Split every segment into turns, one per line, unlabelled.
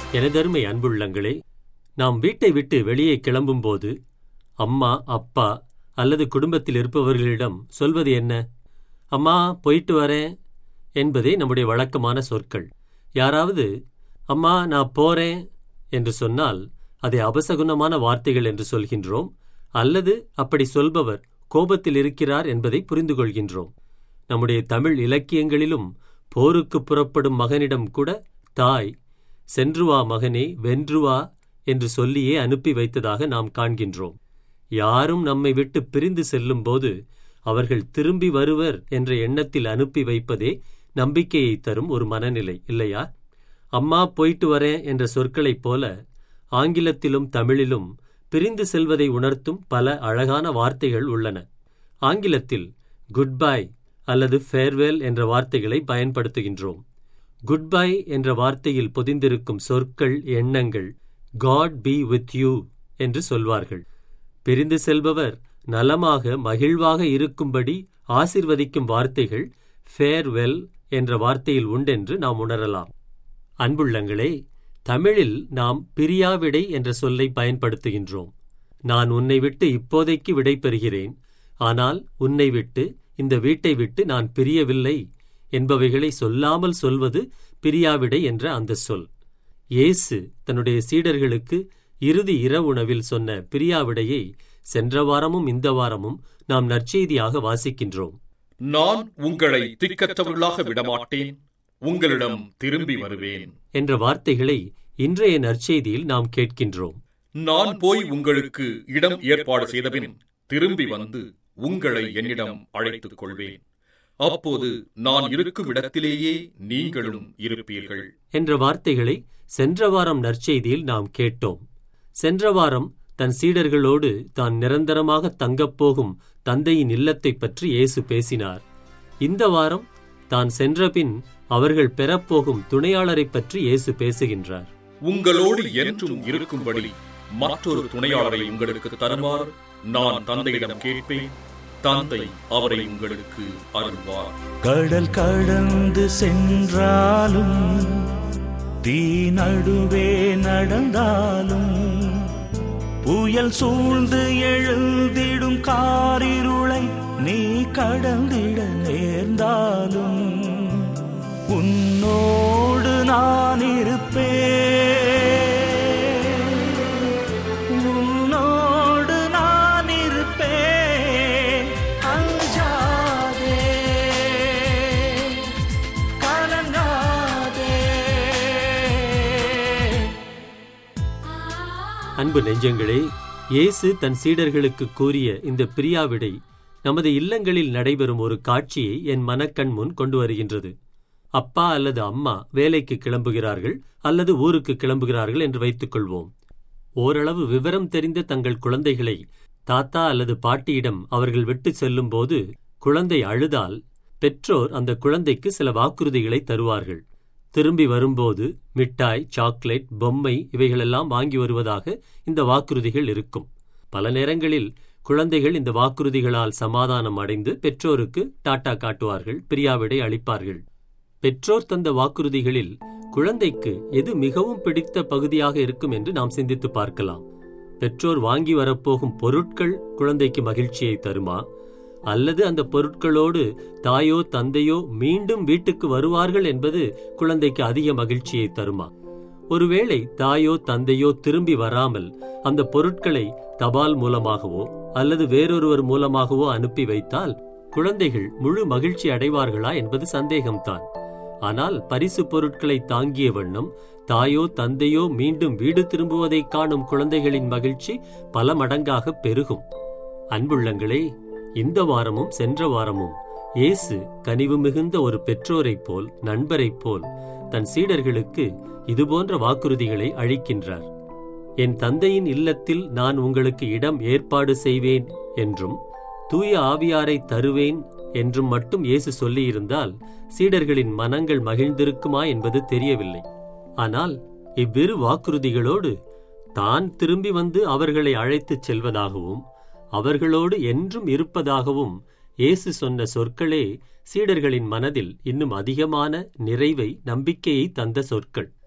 எனதருமை அன்புள்ளங்களே நாம் வீட்டை விட்டு வெளியே கிளம்பும்போது அம்மா அப்பா அல்லது குடும்பத்தில் இருப்பவர்களிடம் சொல்வது என்ன அம்மா போயிட்டு வரேன் என்பதே நம்முடைய வழக்கமான சொற்கள் யாராவது அம்மா நான் போறேன் என்று சொன்னால் அதை அபசகுனமான வார்த்தைகள் என்று சொல்கின்றோம் அல்லது அப்படி சொல்பவர் கோபத்தில் இருக்கிறார் என்பதை புரிந்து கொள்கின்றோம் நம்முடைய தமிழ் இலக்கியங்களிலும் போருக்கு புறப்படும் மகனிடம் கூட தாய் சென்று வா மகனே வென்று வா என்று சொல்லியே அனுப்பி வைத்ததாக நாம் காண்கின்றோம் யாரும் நம்மை விட்டு பிரிந்து செல்லும்போது அவர்கள் திரும்பி வருவர் என்ற எண்ணத்தில் அனுப்பி வைப்பதே நம்பிக்கையை தரும் ஒரு மனநிலை இல்லையா அம்மா போயிட்டு வரேன் என்ற சொற்களைப் போல ஆங்கிலத்திலும் தமிழிலும் பிரிந்து செல்வதை உணர்த்தும் பல அழகான வார்த்தைகள் உள்ளன ஆங்கிலத்தில் குட் பை அல்லது ஃபேர்வெல் என்ற வார்த்தைகளை பயன்படுத்துகின்றோம் குட் பை என்ற வார்த்தையில் பொதிந்திருக்கும் சொற்கள் எண்ணங்கள் காட் பி வித் யூ என்று சொல்வார்கள் பிரிந்து செல்பவர் நலமாக மகிழ்வாக இருக்கும்படி ஆசிர்வதிக்கும் வார்த்தைகள் ஃபேர்வெல் என்ற வார்த்தையில் உண்டென்று நாம் உணரலாம் அன்புள்ளங்களே தமிழில் நாம் பிரியாவிடை என்ற சொல்லை பயன்படுத்துகின்றோம் நான் உன்னை விட்டு இப்போதைக்கு விடை பெறுகிறேன் ஆனால் உன்னை விட்டு இந்த வீட்டை விட்டு நான் பிரியவில்லை என்பவைகளை சொல்லாமல் சொல்வது பிரியாவிடை என்ற அந்த சொல் இயேசு தன்னுடைய சீடர்களுக்கு இறுதி இரவுணவில் சொன்ன பிரியாவிடையை சென்ற வாரமும் இந்த வாரமும் நாம் நற்செய்தியாக வாசிக்கின்றோம்
நான் உங்களை திக்கற்றவர்களாக விடமாட்டேன் உங்களிடம் திரும்பி வருவேன்
என்ற வார்த்தைகளை இன்றைய நற்செய்தியில் நாம் கேட்கின்றோம்
நான் போய் உங்களுக்கு இடம் ஏற்பாடு செய்தபின் திரும்பி வந்து உங்களை என்னிடம் அழைத்துக் கொள்வேன் அப்போது நான் இருக்கும் இடத்திலேயே நீங்களும் இருப்பீர்கள்
என்ற வார்த்தைகளை சென்ற வாரம் நற்செய்தியில் நாம் கேட்டோம் சென்ற வாரம் தன் சீடர்களோடு தான் நிரந்தரமாக தங்கப்போகும் தந்தையின் இல்லத்தைப் பற்றி இயேசு பேசினார் இந்த வாரம் தான் சென்றபின் அவர்கள் பெறப்போகும் துணையாளரைப் பற்றி இயேசு பேசுகின்றார்
உங்களோடு என்றும் இருக்கும்படி மற்றொரு துணையாளரை உங்களுக்கு தருமாறு நான் தந்தையிடம் கேட்பேன் தந்தை அவரை உங்களுக்கு அருள்வார்
கடல் கடந்து சென்றாலும் தீ நடுவே நடந்தாலும் புயல் சூழ்ந்து எழுந்திடும் காரிருளை நீ கடந்திட நேர்ந்தாலும் உன்னோடு நான் இருப்பேன் உன்னோடு நான் இருப்பேன் அஞ்சாதே கலங்காதே
அன்பு நெஞ்சங்களே இயேசு தன் சீடர்களுக்கு கூறிய இந்த பிரியாவிடை நமது இல்லங்களில் நடைபெறும் ஒரு காட்சியை என் மனக்கண் முன் கொண்டு வருகின்றது அப்பா அல்லது அம்மா வேலைக்கு கிளம்புகிறார்கள் அல்லது ஊருக்கு கிளம்புகிறார்கள் என்று வைத்துக் கொள்வோம் ஓரளவு விவரம் தெரிந்த தங்கள் குழந்தைகளை தாத்தா அல்லது பாட்டியிடம் அவர்கள் விட்டு செல்லும்போது குழந்தை அழுதால் பெற்றோர் அந்த குழந்தைக்கு சில வாக்குறுதிகளை தருவார்கள் திரும்பி வரும்போது மிட்டாய் சாக்லேட் பொம்மை இவைகளெல்லாம் வாங்கி வருவதாக இந்த வாக்குறுதிகள் இருக்கும் பல நேரங்களில் குழந்தைகள் இந்த வாக்குறுதிகளால் சமாதானம் அடைந்து பெற்றோருக்கு டாட்டா காட்டுவார்கள் பிரியாவிடை அளிப்பார்கள் பெற்றோர் தந்த வாக்குறுதிகளில் குழந்தைக்கு எது மிகவும் பிடித்த பகுதியாக இருக்கும் என்று நாம் சிந்தித்து பார்க்கலாம் பெற்றோர் வாங்கி வரப்போகும் பொருட்கள் குழந்தைக்கு மகிழ்ச்சியை தருமா அல்லது அந்த பொருட்களோடு தாயோ தந்தையோ மீண்டும் வீட்டுக்கு வருவார்கள் என்பது குழந்தைக்கு அதிக மகிழ்ச்சியை தருமா ஒருவேளை தாயோ தந்தையோ திரும்பி வராமல் அந்த பொருட்களை தபால் மூலமாகவோ அல்லது வேறொருவர் மூலமாகவோ அனுப்பி வைத்தால் குழந்தைகள் முழு மகிழ்ச்சி அடைவார்களா என்பது சந்தேகம்தான் ஆனால் பரிசு பொருட்களை தாங்கிய வண்ணம் தாயோ தந்தையோ மீண்டும் வீடு திரும்புவதை காணும் குழந்தைகளின் மகிழ்ச்சி பல மடங்காக பெருகும் அன்புள்ளங்களே இந்த வாரமும் சென்ற வாரமும் இயேசு கனிவு மிகுந்த ஒரு பெற்றோரைப் போல் நண்பரைப் போல் தன் சீடர்களுக்கு இதுபோன்ற வாக்குறுதிகளை அளிக்கின்றார் என் தந்தையின் இல்லத்தில் நான் உங்களுக்கு இடம் ஏற்பாடு செய்வேன் என்றும் தூய ஆவியாரை தருவேன் என்றும் மட்டும் இயேசு சொல்லியிருந்தால் சீடர்களின் மனங்கள் மகிழ்ந்திருக்குமா என்பது தெரியவில்லை ஆனால் இவ்விரு வாக்குறுதிகளோடு தான் திரும்பி வந்து அவர்களை அழைத்துச் செல்வதாகவும் அவர்களோடு என்றும் இருப்பதாகவும் இயேசு சொன்ன சொற்களே சீடர்களின் மனதில் இன்னும் அதிகமான நிறைவை நம்பிக்கையை தந்த சொற்கள்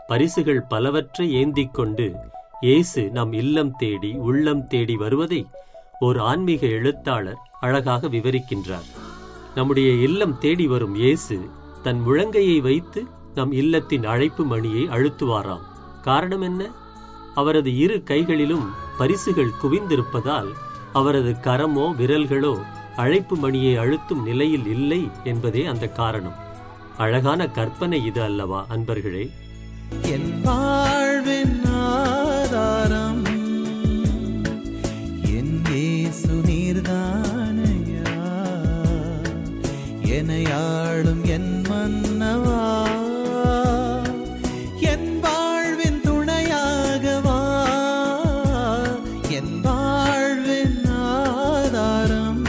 பரிசுகள் பலவற்றை ஏந்திக் கொண்டு இயேசு நம் இல்லம் தேடி உள்ளம் தேடி வருவதை ஓர் ஆன்மீக எழுத்தாளர் அழகாக விவரிக்கின்றார் நம்முடைய இல்லம் தேடி வரும் இயேசு தன் முழங்கையை வைத்து நம் இல்லத்தின் அழைப்பு மணியை அழுத்துவாராம் காரணம் என்ன அவரது இரு கைகளிலும் பரிசுகள் குவிந்திருப்பதால் அவரது கரமோ விரல்களோ அழைப்பு மணியை அழுத்தும் நிலையில் இல்லை என்பதே அந்த காரணம் அழகான கற்பனை இது அல்லவா அன்பர்களே
என் வாழ்வின் ஆதாரம் என் இயேசு நீர்தானையா என்னை ஆளும் என் மன்னவா என் வாழ்வின் துணையாகவா என் வாழ்வின் ஆதாரம்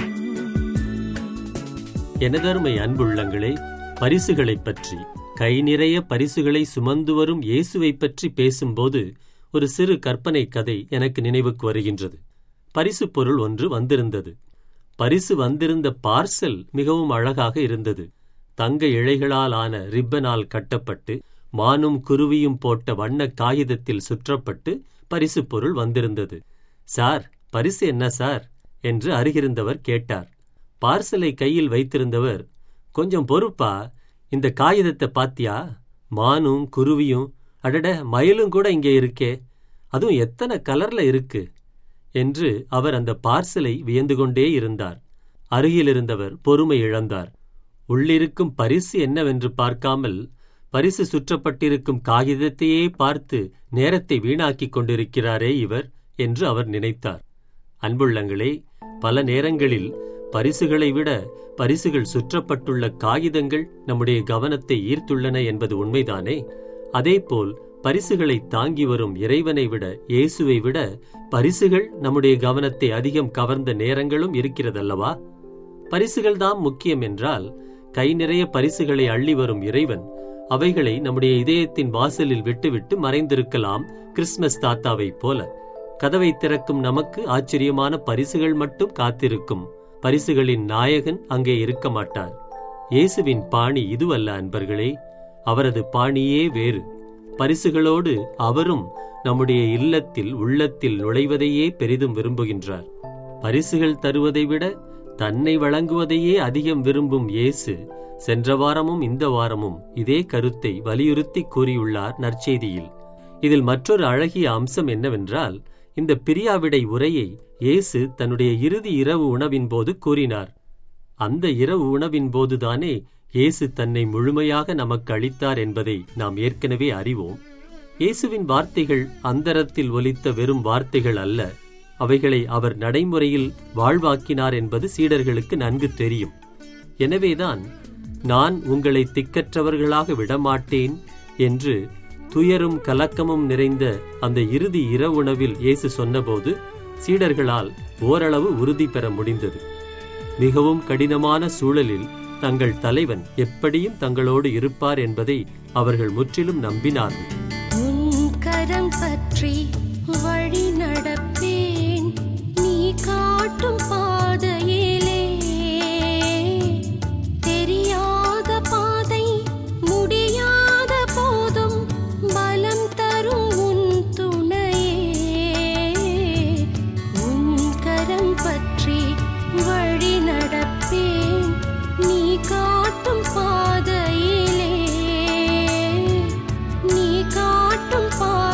எனதருமை அன்புள்ளங்களே பரிசுகளைப் பற்றி கை நிறைய பரிசுகளை சுமந்து வரும் இயேசுவைப் பற்றி பேசும்போது ஒரு சிறு கற்பனை கதை எனக்கு நினைவுக்கு வருகின்றது பரிசு பொருள் ஒன்று வந்திருந்தது பரிசு வந்திருந்த பார்சல் மிகவும் அழகாக இருந்தது தங்க இழைகளால் ஆன ரிப்பனால் கட்டப்பட்டு மானும் குருவியும் போட்ட வண்ண காகிதத்தில் சுற்றப்பட்டு பரிசு பொருள் வந்திருந்தது சார் பரிசு என்ன சார் என்று அருகிருந்தவர் கேட்டார் பார்சலை கையில் வைத்திருந்தவர் கொஞ்சம் பொறுப்பா இந்த காகிதத்தை பாத்தியா மானும் குருவியும் அடட மயிலும் கூட இங்கே இருக்கே அதுவும் எத்தனை கலர்ல இருக்கு என்று அவர் அந்த பார்சலை வியந்து கொண்டே இருந்தார் அருகிலிருந்தவர் பொறுமை இழந்தார் உள்ளிருக்கும் பரிசு என்னவென்று பார்க்காமல் பரிசு சுற்றப்பட்டிருக்கும் காகிதத்தையே பார்த்து நேரத்தை வீணாக்கிக் கொண்டிருக்கிறாரே இவர் என்று அவர் நினைத்தார் அன்புள்ளங்களே பல நேரங்களில் பரிசுகளை விட பரிசுகள் சுற்றப்பட்டுள்ள காகிதங்கள் நம்முடைய கவனத்தை ஈர்த்துள்ளன என்பது உண்மைதானே அதேபோல் பரிசுகளை தாங்கி வரும் இறைவனை விட இயேசுவை விட பரிசுகள் நம்முடைய கவனத்தை அதிகம் கவர்ந்த நேரங்களும் இருக்கிறதல்லவா பரிசுகள்தான் முக்கியம் என்றால் கை நிறைய பரிசுகளை அள்ளி வரும் இறைவன் அவைகளை நம்முடைய இதயத்தின் வாசலில் விட்டுவிட்டு மறைந்திருக்கலாம் கிறிஸ்மஸ் தாத்தாவைப் போல கதவை திறக்கும் நமக்கு ஆச்சரியமான பரிசுகள் மட்டும் காத்திருக்கும் பரிசுகளின் நாயகன் அங்கே இருக்க மாட்டார் இயேசுவின் பாணி இதுவல்ல அன்பர்களே அவரது பாணியே வேறு பரிசுகளோடு அவரும் நம்முடைய இல்லத்தில் உள்ளத்தில் நுழைவதையே பெரிதும் விரும்புகின்றார் பரிசுகள் தருவதை விட தன்னை வழங்குவதையே அதிகம் விரும்பும் இயேசு சென்ற வாரமும் இந்த வாரமும் இதே கருத்தை வலியுறுத்தி கூறியுள்ளார் நற்செய்தியில் இதில் மற்றொரு அழகிய அம்சம் என்னவென்றால் இந்த பிரியாவிடை உரையை இயேசு தன்னுடைய இறுதி இரவு உணவின் போது கூறினார் அந்த இரவு உணவின் போதுதானே இயேசு தன்னை முழுமையாக நமக்கு அளித்தார் என்பதை நாம் ஏற்கனவே அறிவோம் இயேசுவின் வார்த்தைகள் அந்தரத்தில் ஒலித்த வெறும் வார்த்தைகள் அல்ல அவைகளை அவர் நடைமுறையில் வாழ்வாக்கினார் என்பது சீடர்களுக்கு நன்கு தெரியும் எனவேதான் நான் உங்களை திக்கற்றவர்களாக விடமாட்டேன் என்று துயரும் கலக்கமும் நிறைந்த அந்த இறுதி இரவுணவில் இயேசு சொன்னபோது சீடர்களால் ஓரளவு உறுதி பெற முடிந்தது மிகவும் கடினமான சூழலில் தங்கள் தலைவன் எப்படியும் தங்களோடு இருப்பார் என்பதை அவர்கள் முற்றிலும் நம்பினார்கள்
உன் கரம் பற்றி வழி நடப்பேன் நீ காட்டும் பாதையிலே தெரியாத பாதை முடியாத போதும் பலம் தரும் உன் துணையே உன் கரம் பற்றி வழி நடப்பேன் நீ காட்டும் பாதையிலே நீ காட்டும்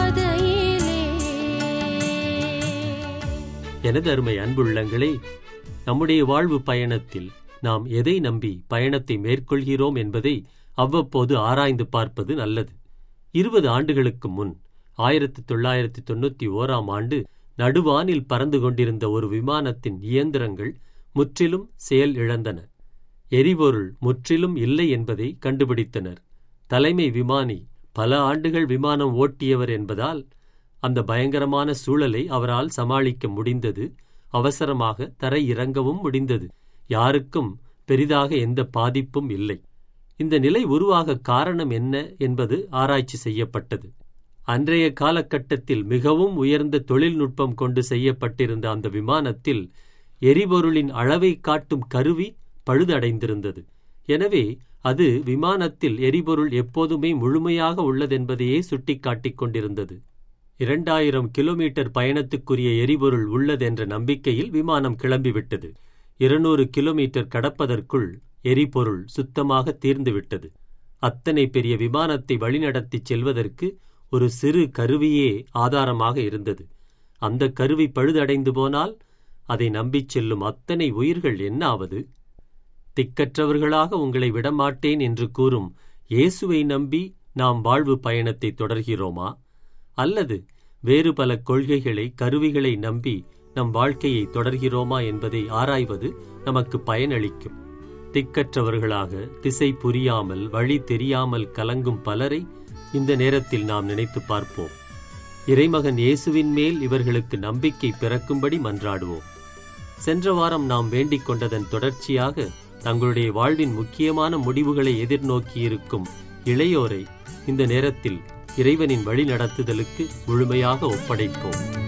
பாதையிலே
எனது அருமை அன்புள்ளங்களே நம்முடைய வாழ்வு பயணத்தில் நாம் எதை நம்பி பயணத்தை மேற்கொள்கிறோம் என்பதை அவ்வப்போது ஆராய்ந்து பார்ப்பது நல்லது இருபது ஆண்டுகளுக்கு முன் ஆயிரத்தி தொள்ளாயிரத்தி தொண்ணூத்தி ஓராம் ஆண்டு நடுவானில் பறந்து கொண்டிருந்த ஒரு விமானத்தின் இயந்திரங்கள் முற்றிலும் செயல் இழந்தன எரிபொருள் முற்றிலும் இல்லை என்பதை கண்டுபிடித்தனர் தலைமை விமானி பல ஆண்டுகள் விமானம் ஓட்டியவர் என்பதால் அந்த பயங்கரமான சூழலை அவரால் சமாளிக்க முடிந்தது அவசரமாக தரை இறங்கவும் முடிந்தது யாருக்கும் பெரிதாக எந்த பாதிப்பும் இல்லை இந்த நிலை உருவாக காரணம் என்ன என்பது ஆராய்ச்சி செய்யப்பட்டது அன்றைய காலகட்டத்தில் மிகவும் உயர்ந்த தொழில்நுட்பம் கொண்டு செய்யப்பட்டிருந்த அந்த விமானத்தில் எரிபொருளின் அளவை காட்டும் கருவி பழுதடைந்திருந்தது எனவே அது விமானத்தில் எரிபொருள் எப்போதுமே முழுமையாக உள்ளதென்பதையே சுட்டிக்காட்டிக் கொண்டிருந்தது இரண்டாயிரம் கிலோமீட்டர் பயணத்துக்குரிய எரிபொருள் உள்ளதென்ற நம்பிக்கையில் விமானம் கிளம்பிவிட்டது இருநூறு கிலோமீட்டர் கடப்பதற்குள் எரிபொருள் சுத்தமாக தீர்ந்துவிட்டது அத்தனை பெரிய விமானத்தை வழிநடத்திச் செல்வதற்கு ஒரு சிறு கருவியே ஆதாரமாக இருந்தது அந்த கருவி பழுதடைந்து போனால் அதை நம்பிச் செல்லும் அத்தனை உயிர்கள் என்ன ஆவது திக்கற்றவர்களாக உங்களை விடமாட்டேன் என்று கூறும் இயேசுவை நம்பி நாம் வாழ்வு பயணத்தை தொடர்கிறோமா அல்லது வேறு பல கொள்கைகளை கருவிகளை நம்பி நம் வாழ்க்கையை தொடர்கிறோமா என்பதை ஆராய்வது நமக்கு பயனளிக்கும் திக்கற்றவர்களாக திசை புரியாமல் வழி தெரியாமல் கலங்கும் பலரை இந்த நேரத்தில் நாம் நினைத்து பார்ப்போம் இறைமகன் இயேசுவின் மேல் இவர்களுக்கு நம்பிக்கை பிறக்கும்படி மன்றாடுவோம் சென்ற வாரம் நாம் வேண்டிக் கொண்டதன் தொடர்ச்சியாக தங்களுடைய வாழ்வின் முக்கியமான முடிவுகளை எதிர்நோக்கியிருக்கும் இளையோரை இந்த நேரத்தில் இறைவனின் வழி நடத்துதலுக்கு முழுமையாக ஒப்படைப்போம்